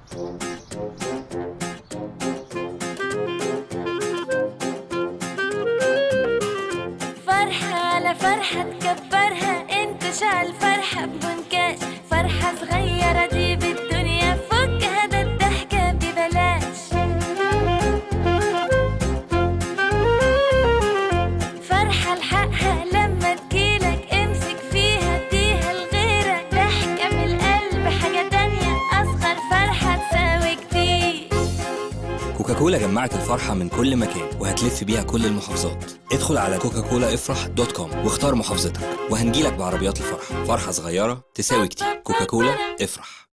فرحة على فرحة تكبرها انت شعل فرحة بمنكاش فرحة صغيرة دي بالدنيا فكها ده الضحكة ببلاش فرحة لحقها لما تجيلك امسك فيها اديها لغيرك ضحكة من القلب حاجة تانية أصغر فرحة تساوي كتير كوكاكولا جمعت الفرحة من كل مكان وهتلف بيها كل المحافظات ادخل على كوكاكولا افرح دوت كوم واختار محافظتك وهنجيلك بعربيات الفرح فرحة صغيرة تساوي كتير كوكاكولا افرح